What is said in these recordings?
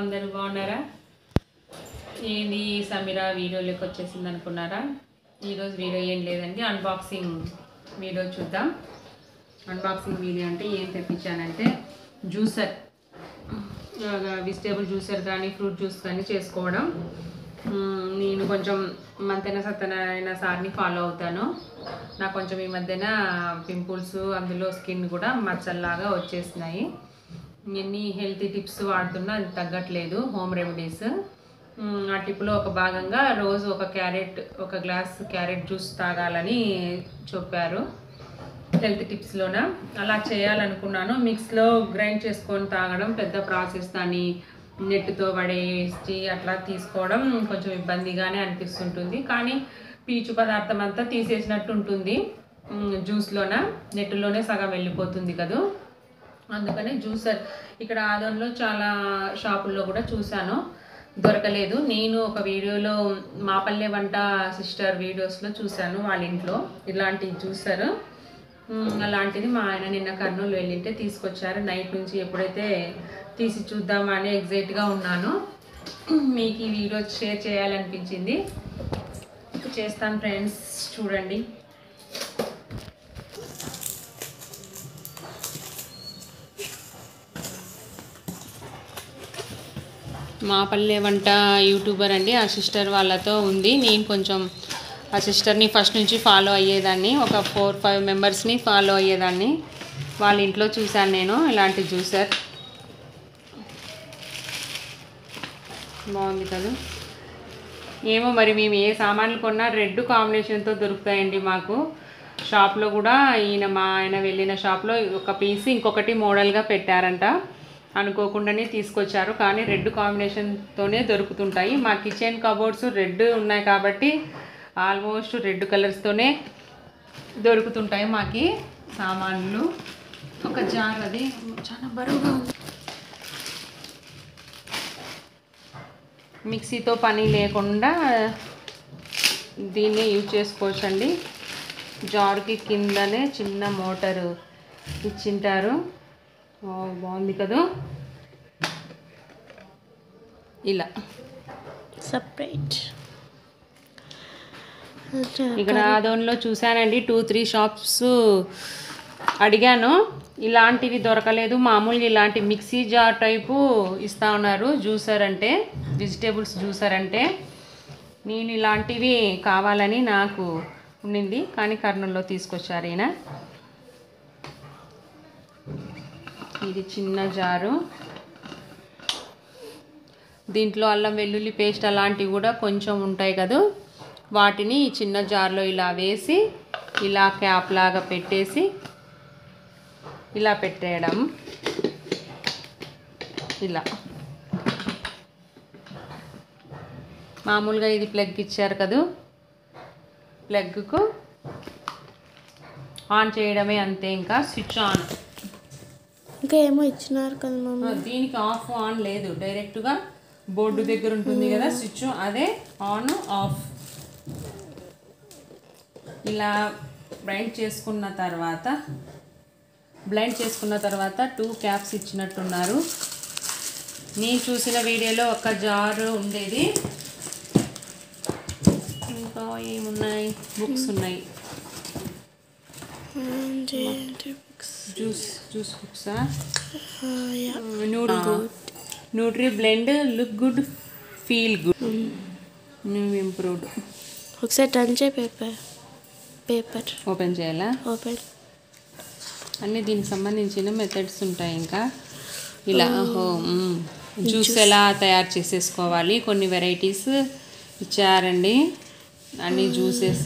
అందరూ బాగున్నారా ఏంది సమీరా వీడియోలోకి వచ్చేసింది అనుకున్నారా ఈరోజు వీడియో ఏం లేదండి అన్బాక్సింగ్ వీడియో చూద్దాం అన్బాక్సింగ్ వీడియో అంటే ఏం తెప్పించానంటే జ్యూసర్ వెజిటేబుల్ జ్యూసర్ కానీ ఫ్రూట్ జ్యూస్ కానీ చేసుకోవడం మ్మ్, నేను కొంచెం మంతెన సత్యనారాయణ సార్ని ఫాలో అవుతాను నాకు కొంచెం ఈ మధ్యన పింపుల్స్ అందులో స్కిన్ కూడా మచ్చల్లాగా వచ్చేసినాయి ఎన్ని హెల్తీ టిప్స్ వాడుతున్నా అది తగ్గట్లేదు హోమ్ రెమెడీస్ మ్మ్, ఆ టిప్లో ఒక భాగంగా రోజు ఒక క్యారెట్ ఒక గ్లాస్ క్యారెట్ జ్యూస్ తాగాలని చెప్పారు హెల్త్ టిప్స్లోన అలా చేయాలనుకున్నాను మిక్స్లో గ్రైండ్ చేసుకొని తాగడం పెద్ద ప్రాసెస్ దాన్ని నెట్తో వడేసి అట్లా తీసుకోవడం కొంచెం ఇబ్బందిగానే అనిపిస్తుంటుంది కానీ పీచు పదార్థం అంతా తీసేసినట్టు ఉంటుంది మ్, జ్యూస్లోన నెట్టులోనే సగం వెళ్ళిపోతుంది కదా అందుకనే జ్యూసర్ ఇక్కడ ఆదంలో చాలా షాపుల్లో కూడా చూశాను దొరకలేదు నేను ఒక వీడియోలో మా పల్లె వంట సిస్టర్ వీడియోస్లో చూశాను వాళ్ళ ఇంట్లో ఇలాంటి జ్యూసర్ మ్, అలాంటిది మా ఆయన నిన్న కర్నూలు వెళ్ళింటే తీసుకొచ్చారు నైట్ నుంచి ఎప్పుడైతే తీసి చూద్దామా అని ఎగ్జైట్గా ఉన్నాను మీకు ఈ వీడియో షేర్ చేయాలనిపించింది చేస్తాను ఫ్రెండ్స్ చూడండి మా పల్లె వంట యూట్యూబర్ అండి ఆ సిస్టర్ వాళ్ళతో ఉంది నేను కొంచెం ఆ సిస్టర్ని ఫస్ట్ నుంచి ఫాలో అయ్యేదాన్ని ఒక ఫోర్ ఫైవ్ మెంబర్స్ని ఫాలో అయ్యేదాన్ని వాళ్ళ ఇంట్లో చూశాను నేను ఇలాంటి జ్యూసర్ బాగుంది కదా ఏమో మరి మేము ఏ సామాన్లు కొన్నా రెడ్ కాంబినేషన్తో దొరుకుతాయండి మాకు షాప్లో కూడా ఈయన మా ఆయన వెళ్ళిన షాప్లో ఒక పీస్ ఇంకొకటి మోడల్గా పెట్టారంట అనుకోకుండానే తీసుకొచ్చారు కానీ రెడ్ కాంబినేషన్తోనే దొరుకుతుంటాయి మా కిచెన్ కబోర్డ్స్ రెడ్ ఉన్నాయి కాబట్టి ఆల్మోస్ట్ రెడ్ కలర్స్తోనే దొరుకుతుంటాయి మాకి సామాన్లు ఒక జార్ అది చాలా బరువుగా ఉంది మిక్సీతో పని లేకుండా దీన్ని యూజ్ చేసుకోవచ్చండి జార్కి కిందనే చిన్న మోటారు ఇచ్చింటారు ఓ, బాగుంది కదా ఇలా సపరేట్ ఇక్కడ ఆదోన్లో చూశానండి టూ త్రీ షాప్స్ అడిగాను ఇలాంటివి దొరకలేదు మామూలు ఇలాంటి మిక్సీ జార్ టైపు ఇస్తా ఉన్నారు జ్యూసర్ అంటే వెజిటేబుల్స్ జ్యూసర్ అంటే నేను ఇలాంటివి కావాలని నాకు ఉండింది కానీ కర్నూలులో తీసుకొచ్చారు ఈయన ఇది చిన్న జారు దీంట్లో అల్లం వెల్లుల్లి పేస్ట్ అలాంటివి కూడా కొంచెం ఉంటాయి కదా వాటిని ఈ చిన్న జార్లో ఇలా వేసి ఇలా క్యాప్ లాగా పెట్టేసి ఇలా పెట్టేయడం ఇలా మామూలుగా ఇది ప్లగ్ ఇచ్చారు కదా ప్లగ్కు ఆన్ చేయడమే అంతే ఇంకా స్విచ్ ఆన్ ఇంకా ఏమో ఇచ్చినారు కదా మమ్మీ ఆ, దీనికి ఆఫ్ ఆన్ లేదు డైరెక్ట్గా బోర్డు దగ్గర ఉంటుంది కదా స్విచ్ అదే ఆన్ ఆఫ్ ఇలా బ్లైండ్ చేసుకున్న తర్వాత బ్లైండ్ చేసుకున్న తర్వాత టూ క్యాప్స్ ఇచ్చినట్టున్నారు నేను చూసిన వీడియోలో ఒక జార్ ఉండేది ఇంకా ఏమున్నాయి బుక్స్ ఉన్నాయి జ్యూస్ జ్యూస్ బుక్సా nutri blend look good feel good new improved ఒకసారి టర్న్ చేయి పేపర్ పేపర్ ఓపెన్ చేయాలా ఓపెన్ అన్నీ దీనికి సంబంధించిన మెథడ్స్ ఉంటాయి ఇంకా ఇలా ఓహో మ్మ్. జ్యూస్ ఎలా తయారు చేసేసుకోవాలి కొన్ని వెరైటీస్ ఇచ్చారండి అన్ని జ్యూసెస్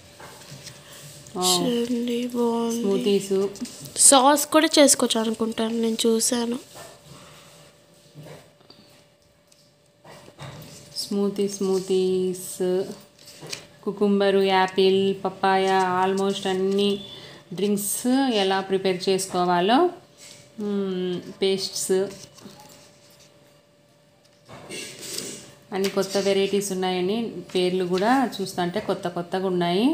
చూడండి బాగుంది స్మూతీస్ సాస్ కూడా చేసుకోవచ్చు అనుకుంటాను నేను చూసాను smoothie smoothies cucumber apple papaya almost అన్ని డ్రింక్స్ ఎలా ప్రిపేర్ చేసుకోవాలో పేస్ట్స్ అన్ని కొత్త వెరైటీస్ ఉన్నాయని పేర్లు కూడా చూస్తుంటే కొత్త కొత్తగా ఉన్నాయి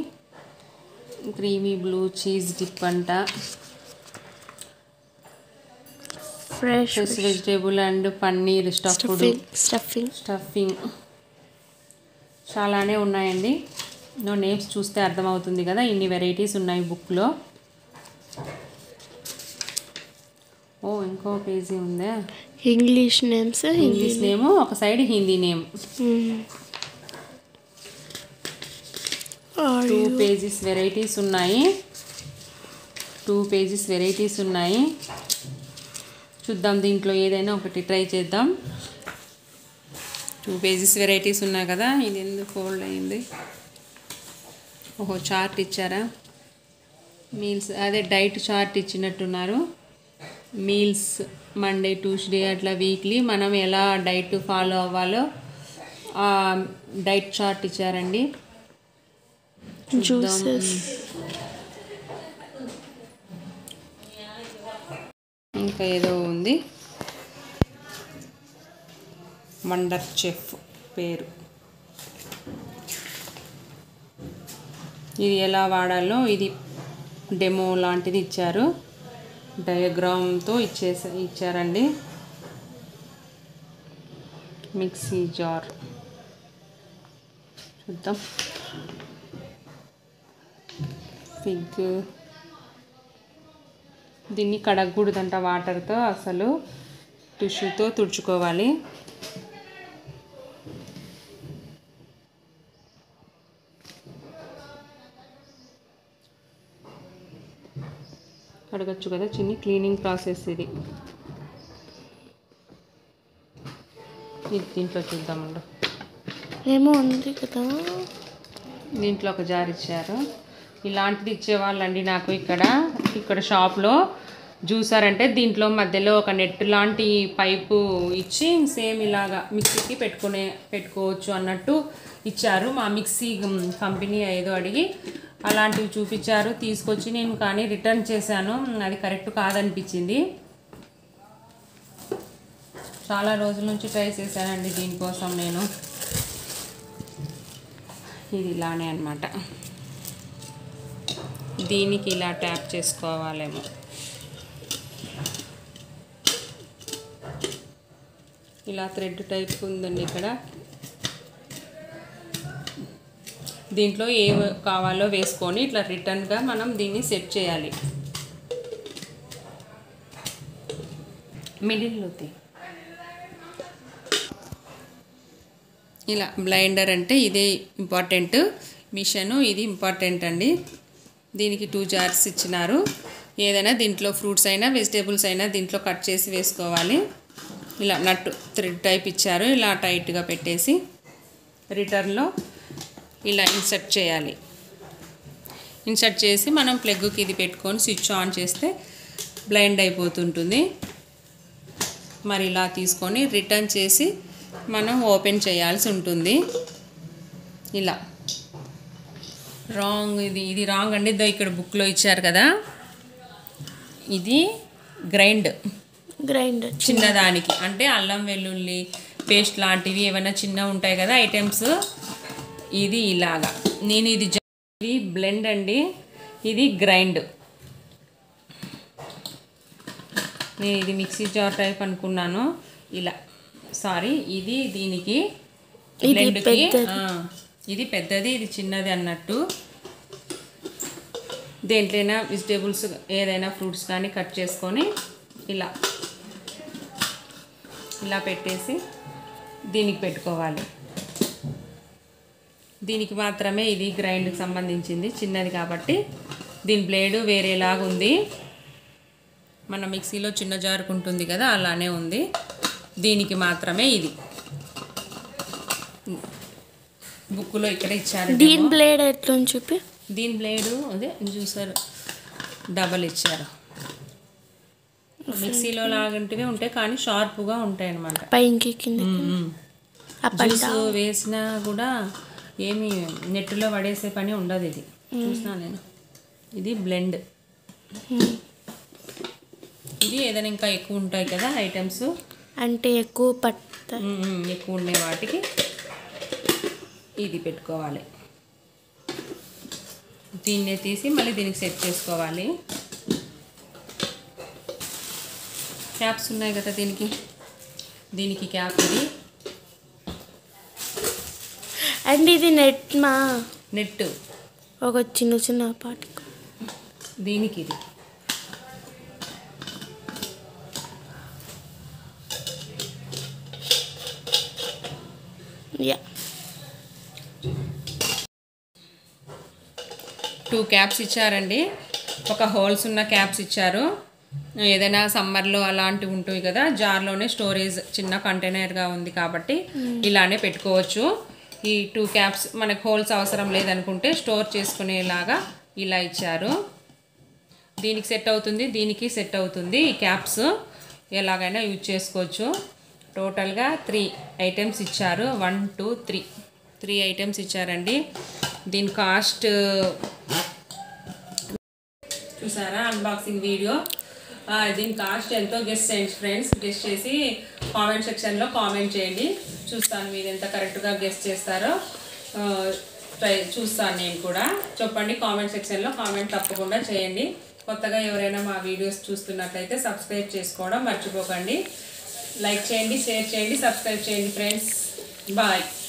క్రీమీ బ్లూ చీజ్ డిప్ అంట fresh fresh vegetable and paneer stuffed stuffing stuffing stuffing చాలానే ఉన్నాయండి నో నేమ్స్ చూస్తే అర్థమవుతుంది కదా ఇన్ని వెరైటీస్ ఉన్నాయి బుక్లో ఓ ఇంకో పేజీ ఉందే ఇంగ్లీష్ నేమ్స్ ఇంగ్లీష్ నేమ్ ఒక side Hindi name two pages varieties ఉన్నాయి టూ పేజెస్ వెరైటీస్ ఉన్నాయి చూద్దాం దీంట్లో ఏదైనా ఒకటి ట్రై చేద్దాం టూ పేజెస్ వెరైటీస్ ఉన్నాయి కదా ఇది ఎందుకు ఫోల్డ్ అయింది ఓహో చార్ట్ ఇచ్చారా మీల్స్ అదే డైట్ చార్ట్ ఇచ్చినట్టున్నారు మీల్స్ మండే ట్యూస్డే అట్లా వీక్లీ మనం ఎలా డైట్ ఫాలో అవ్వాలో ఆ డైట్ చార్ట్ ఇచ్చారండి జ్యూసెస్ ఇంకా ఏదో ఉంది వండర్ చెఫ్ పేరు ఇది ఎలా వాడాలో ఇది డెమో లాంటిది ఇచ్చారు డయాగ్రామ్తో ఇచ్చేసా ఇచ్చారండి మిక్సీ జార్ చూద్దాం ఫిగ్ దీన్ని కడగకూడదంట వాటర్తో అసలు టిష్యూతో తుడుచుకోవాలి కడగచ్చు కదా చిన్ని క్లీనింగ్ ప్రాసెస్ ఇది ఇది దీంట్లో చూద్దామండు ఏమో ఉంది కదా దీంట్లో ఒక జార్ ఇచ్చారు ఇలాంటిది ఇచ్చేవాళ్ళండి నాకు ఇక్కడ ఇక్కడ షాప్లో జ్యూసర్ అంటే దీంట్లో మధ్యలో ఒక నెట్ లాంటి పైపు ఇచ్చి సేమ్ ఇలాగా మిక్సీకి పెట్టుకునే పెట్టుకోవచ్చు అన్నట్టు ఇచ్చారు మా మిక్సీ కంపెనీ ఏదో అడిగి అలాంటివి చూపించారు తీసుకొచ్చి నేను కానీ రిటర్న్ చేశాను అది కరెక్ట్ కాదనిపించింది చాలా రోజుల నుంచి ట్రై చేశానండి దీనికోసం నేను ఇది ఇలానే అనమాట దీనికి ఇలా ట్యాప్ చేసుకోవాలేమో ఇలా థ్రెడ్ టైప్ ఉందండి ఇక్కడ దీంట్లో ఏ కావాలో వేసుకొని ఇట్లా రిటర్న్గా మనం దీన్ని సెట్ చేయాలి మిడిల్లోకి ఇలా బ్లైండర్ అంటే ఇదే ఇంపార్టెంట్ మిషన్ ఇది ఇంపార్టెంట్ అండి దీనికి టూ జార్స్ ఇచ్చినారు ఏదైనా దీంట్లో ఫ్రూట్స్ అయినా వెజిటేబుల్స్ అయినా దీంట్లో కట్ చేసి వేసుకోవాలి ఇలా నట్టు థ్రెడ్ టైప్ ఇచ్చారు ఇలా టైట్గా పెట్టేసి రిటర్న్లో ఇలా ఇన్సర్ట్ చేయాలి ఇన్సర్ట్ చేసి మనం ప్లగ్కి ఇది పెట్టుకొని స్విచ్ ఆన్ చేస్తే బ్లైండ్ అయిపోతుంటుంది మరి ఇలా తీసుకొని రిటర్న్ చేసి మనం ఓపెన్ చేయాల్సి ఉంటుంది ఇలా రాంగ్ ఇది ఇది రాంగ్ అండి ఇదో ఇక్కడ బుక్లో ఇచ్చారు కదా ఇది గ్రైండ్ గ్రైండర్ చిన్నదానికి అంటే అల్లం వెల్లుల్లి పేస్ట్ లాంటివి ఏమైనా చిన్న ఉంటాయి కదా ఐటమ్స్ ఇది ఇలాగా నేను ఇది జ- ఇది బ్లెండ్ అండి ఇది గ్రైండ్ నేను ఇది మిక్సీ జార్ టైప్ అనుకున్నాను ఇలా సారీ ఇది దీనికి ఇది blend కి, పెద్దది. ఆ, ఇది పెద్దది ఇది చిన్నది అన్నట్టు దేంట్లైనా వెజిటేబుల్స్ ఏదైనా ఫ్రూట్స్ కానీ కట్ చేసుకొని ఇలా ఇలా పెట్టేసి దీనికి పెట్టుకోవాలి దీనికి మాత్రమే ఇది గ్రైండ్కి సంబంధించింది చిన్నది కాబట్టి దీని బ్లేడు వేరేలాగా ఉంది మన మిక్సీలో చిన్న జారుకు ఉంటుంది కదా అలానే ఉంది దీనికి మాత్రమే ఇది బుక్లో ఇక్కడ ఇచ్చారు దీని demo. బ్లేడ్ ఎట్లా చూపి దీని బ్లేడు అదే చూసారు డబల్ ఇచ్చారు మిక్సీలో లాంటివి ఉంటాయి కానీ షార్ప్గా ఉంటాయి అన్నమాట పైకి కింద అప్ అండ్ జ్యూస్ వేసినా కూడా ఏమి నెట్లో పడేసే పని ఉండదు ఇది చూసినా నేను ఇది బ్లెండ్ ఇది ఏదైనా ఇంకా ఎక్కువ ఉంటాయి కదా ఐటమ్స్ అంటే ఎక్కువ పట్ట ఎక్కువ ఉండే వాటికి ఇది పెట్టుకోవాలి దీన్నే తీసి మళ్ళీ దీనికి సెట్ చేసుకోవాలి క్యాప్స్ ఉన్నాయి కదా దీనికి దీనికి క్యాప్ ఇది అండ్ ఇది నెట్ మా నెట్ ఒక చిన్న చిన్న పాటిక దీనికి ఇది యా టూ క్యాప్స్ ఇచ్చారండి ఒక హోల్స్ ఉన్న క్యాప్స్ ఇచ్చారు ఏదైనా సమ్మర్లో అలాంటివి ఉంటాయి కదా జార్లోనే స్టోరేజ్ చిన్న కంటైనర్గా ఉంది కాబట్టి ఇలానే పెట్టుకోవచ్చు ఈ టూ క్యాప్స్ మనకు హోల్స్ అవసరం లేదనుకుంటే స్టోర్ చేసుకునేలాగా ఇలా ఇచ్చారు దీనికి సెట్ అవుతుంది దీనికి సెట్ అవుతుంది ఈ క్యాప్స్ ఎలాగైనా యూజ్ చేసుకోవచ్చు టోటల్గా త్రీ ఐటమ్స్ ఇచ్చారు one two three three items ఇచ్చారండి దీని కాస్ట్ చూసారా అన్బాక్సింగ్ వీడియో ఆ, దీని కాస్ట్ ఎంతో గెస్ట్ చేయండి ఫ్రెండ్స్ గెస్ట్ చేసి కామెంట్ సెక్షన్లో కామెంట్ చేయండి చూస్తాను మీరు ఎంత కరెక్ట్గా గెస్ట్ చేస్తారో ఆ, ట్రై చూస్తాను నేను కూడా చెప్పండి కామెంట్ సెక్షన్లో కామెంట్ తప్పకుండా చేయండి కొత్తగా ఎవరైనా మా వీడియోస్ చూస్తున్నట్లయితే సబ్స్క్రైబ్ చేసుకోవడం మర్చిపోకండి లైక్ చేయండి షేర్ చేయండి సబ్స్క్రైబ్ చేయండి ఫ్రెండ్స్ బాయ్